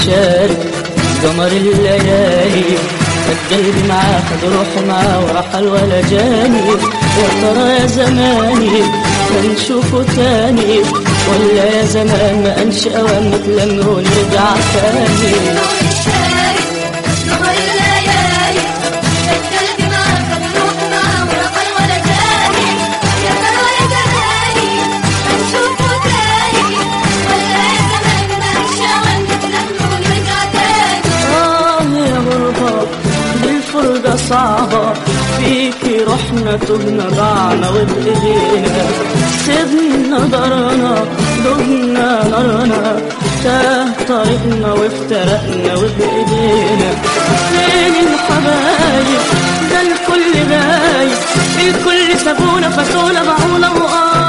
شارك قمر الليالي خد قلبي معاه خد روحي معاه ورحل ولا جاني وترى يا زماني ما نشوفه تاني ولا يا زمان ما انش اوام نتلم ونرجع تاني آه يا غربة دي الفرقة صعبة فيكي رحنا تهنا ضعنا وبإيدينا سيبنا دارنا دهنا نارنا تاه طريقنا وافترقنا وبإيدينا فين الحبايب ده الكل غايب الكل سابونا فاتونا باعونا وآه